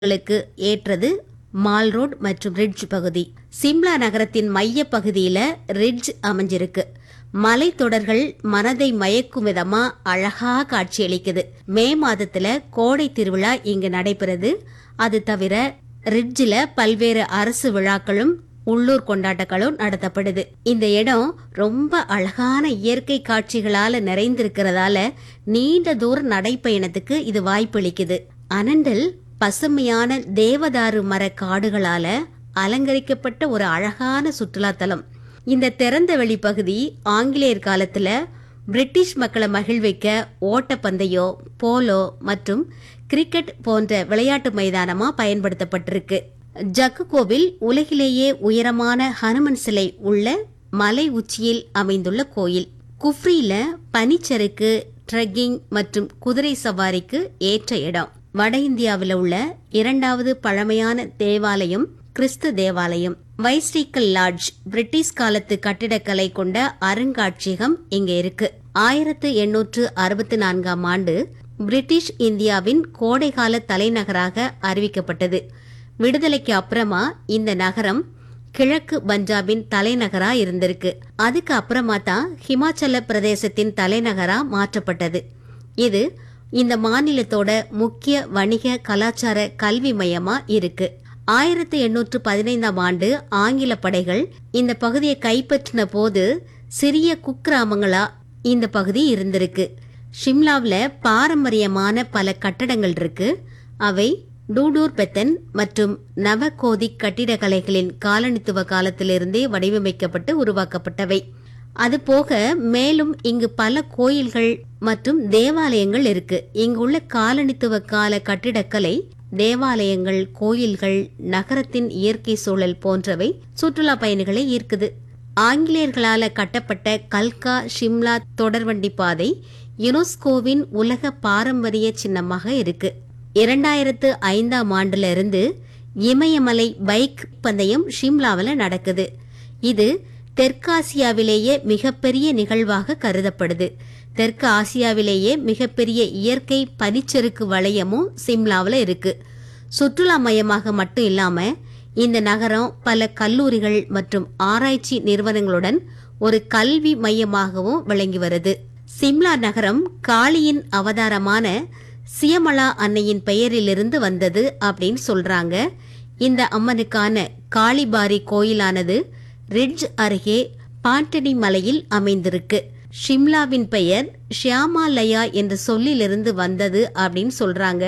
களுக்கு ஏற்றது mall road மற்றும் ரிட்ஜ் பகுதி சிம்லா நகரத்தின் மைய பகுதியில ரிட்ஜ் அமைஞ்சிருக்கு மலைத்தொடர்கள் மனதை மயக்கும் விதமா அழகா காட்சியளிக்குது மே மாதத்துல கோடை திருவிழா இங்கு நடைபெறுது அது தவிர ரிட்ஜில் பல்வேறு அரசு விழாக்களும் உள்ளூர் கொண்டாட்டங்களும் நடத்தப்படுது இந்த இடம் ரொம்ப அழகான இயற்கை காட்சிகளால நிறைந்திருக்கிறதால நீண்ட தூர நடைப்பயணத்துக்கு இது வாய்ப்பளிக்குது அனண்டல் பசுமையான தேவதாரு மர காடுகளால அலங்கரிக்கப்பட்ட ஒரு அழகான சுற்றுலாத்தலம் இந்த திறந்த வெளி பகுதி ஆங்கிலேயர் காலத்துல பிரிட்டிஷ் மக்களை மகிழ்விக்க ஓட்டப்பந்தயம் போலோ மற்றும் கிரிக்கெட் போன்ற விளையாட்டு மைதானமா பயன்படுத்தப்பட்டிருக்கு ஜக்கு கோவில் உலகிலேயே உயரமான ஹனுமன் சிலை உள்ள மலை உச்சியில் அமைந்துள்ள கோயில் குஃப்ரியில பனிச்சறுக்கு ட்ரெக்கிங் மற்றும் குதிரை சவாரிக்கு ஏற்ற இடம் வட இந்தியாவில் உள்ள இரண்டாவது பழமையான தேவாலயம் கிறிஸ்து தேவாலயம் வைஸ்ரீக்கல் லாட்ஜ் பிரிட்டிஷ் காலத்து கட்டிடக்கலை கொண்ட அருங்காட்சியகம் இங்க இருக்கு ஆயிரத்து எண்ணூற்று அறுபத்தி நான்காம் ஆண்டு பிரிட்டிஷ் இந்தியாவின் கோடைகால தலைநகராக அறிவிக்கப்பட்டது விடுதலைக்கு அப்புறமா இந்த நகரம் கிழக்கு பஞ்சாபின் தலைநகரா இருந்திருக்கு அதுக்கு அப்புறமா தான் ஹிமாச்சல பிரதேசத்தின் தலைநகரா மாற்றப்பட்டது இது இந்த மாநிலத்தோட முக்கிய வணிக கலாச்சார கல்வி மையமா இருக்கு ஆயிரத்தி எண்ணூற்று பதினைந்தாம் ஆண்டு ஆங்கில படைகள் இந்த பகுதியை கைப்பற்றின போது சிறிய குக்கிராமங்களா இந்த பகுதி இருந்திருக்கு ஷிம்லாவில் பாரம்பரியமான பல கட்டடங்கள் இருக்கு அவை டூடூர் பெத்தன் மற்றும் நவகோதிக் கட்டிடக்கலைகளின் காலனித்துவ காலத்திலிருந்தே வடிவமைக்கப்பட்டு உருவாக்கப்பட்டவை அதுபோக மேலும் இங்கு பல கோயில்கள் மற்றும் தேவாலயங்கள் இருக்கு இங்குள்ள காலனித்துவ கால கட்டிடக்கலை தேவாலயங்கள் கோயில்கள் நகரத்தின் இயற்கை சூழல் போன்றவை சுற்றுலா பயணிகளை ஈர்க்குது ஆங்கிலேயர்களால கட்டப்பட்ட கல்கா ஷிம்லா தொடர்வண்டி பாதை யுனெஸ்கோவின் உலக பாரம்பரிய சின்னமாக இருக்கு இரண்டாயிரத்து ஐந்தாம் ஆண்டுல இருந்து இமயமலை பைக் பந்தயம் ஷிம்லாவில் நடக்குது இது தெற்காசியாவிலேயே மிகப்பெரிய நிகழ்வாக கருதப்படுது தெற்கு ஆசியாவிலேயே மிகப்பெரிய இயற்கை பனிச்சறுக்கு வளையமும் சிம்லாவில் இருக்கு சுற்றுலா மையமாக மட்டும் இல்லாம இந்த நகரம் பல கல்லூரிகள் மற்றும் ஆராய்ச்சி நிறுவனங்களுடன் ஒரு கல்வி மையமாகவும் விளங்கி வருது சிம்லா நகரம் காளியின் அவதாரமான சியமலா அன்னையின் பெயரிலிருந்து வந்தது அப்படின்னு சொல்றாங்க இந்த அம்மனுக்கான காளிபாரி கோயிலானது ரிட்ஜ் அருகே பாட்டடி மலையில் அமைந்திருக்கு ஷிம்லாவின் பெயர் ஷியாமாலயா என்ற சொல்லிலிருந்து வந்தது அப்படின்னு சொல்றாங்க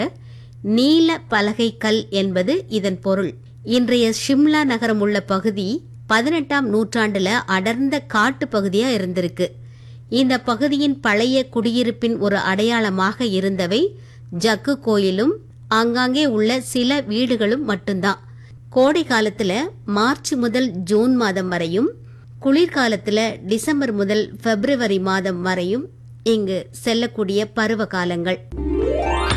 நீல பலகை கல் என்பது இதன் பொருள் இன்றைய ஷிம்லா நகரம் உள்ள பகுதி பதினெட்டாம் நூற்றாண்டுல அடர்ந்த காட்டு பகுதியா இருந்திருக்கு இந்த பகுதியின் பழைய குடியிருப்பின் ஒரு அடையாளமாக இருந்தவை ஜக்கு கோயிலும் ஆங்காங்கே உள்ள சில வீடுகளும் மட்டும்தான் கோடை காலத்துல மார்ச் முதல் ஜூன் மாதம் வரையும் குளிர்காலத்துல டிசம்பர் முதல் பிப்ரவரி மாதம் வரையும் இங்கு செல்லக்கூடிய பருவ காலங்கள்